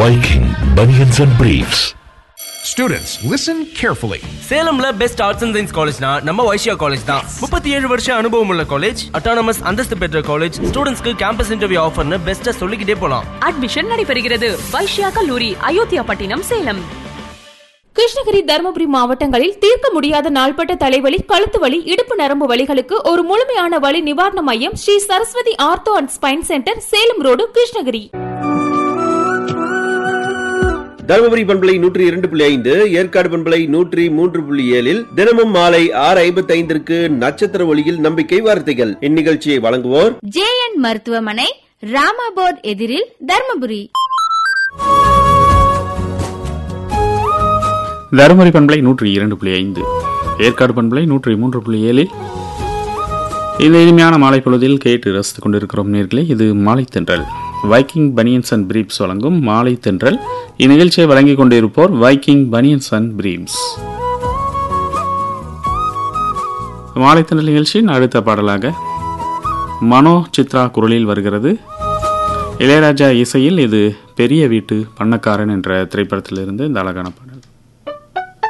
Viking Bunions and Briefs. Students, listen carefully. சேலம்ல best arts and science காலேஜ்னா நம்ம Vaishya college தான் முப்பத்தி ஏழு வருஷம் அனுபவம் உள்ள காலேஜ் அட்டானமஸ் அந்தஸ்து பெற்ற காலேஜ் ஸ்டூடெண்ட்ஸ்க்கு கேம்பஸ் இன்டர்வியூ ஆஃபர்னு பெஸ்ட்டா சொல்லிக்கிட்டே போலாம் அட்மிஷன் நடைபெறுகிறது வைஷ்யா கல்லூரி அயோத்தியா பட்டினம் சேலம் கிருஷ்ணகிரி தருமபுரி மாவட்டங்களில் தீர்க்க முடியாத நாள்பட்ட தலைவலி கழுத்து வலி இடுப்பு நரம்பு வலிகளுக்கு ஒரு முழுமையான வலி நிவாரண மையம் Shri Saraswati ortho and spine centre Salem road Krishnagiri Dharmapuri பண்பலை நூற்றி இரண்டு புள்ளி ஐந்து ஏற்காடு பண்பலை நூற்றி மூன்று புள்ளி ஏழில் தினமும் மாலை ஆறு ஐம்பத்தி ஐந்திற்கு நட்சத்திர ஒளியில் நம்பிக்கை வார்த்தைகள் இந்நிகழ்ச்சியை வழங்குவோர் ஜேஎன் மருத்துவமனை ராமாபோர்ட் எதிரில் தர்மபுரி தருமபுரி பண்பலை நூற்றி இரண்டு புள்ளி ஐந்து ஏற்காடு பண்பலை நூற்றி மூன்று புள்ளி ஏழில் இந்த இனிமையான மாலை பொழுதில் கேட்டு ரசித்துக் கொண்டிருக்கிறோம் நேர்களே இது மாலை தென்றல் வைக்கிங் பனியன்ஸ் அண்ட் பிரீப்ஸ் வழங்கும் மாலை தென்றல் இந்நிகழ்ச்சியை வழங்கிக் கொண்டிருப்போர் Viking banians and briefs Maalai Thendral நிகழ்ச்சியின் அடுத்த பாடலாக மனோ சித்ரா குரலில் வருகிறது இளையராஜா இசையில் இது பெரிய வீட்டு பண்ணக்காரன் என்ற திரைப்படத்திலிருந்து இந்த அழகான பாடல்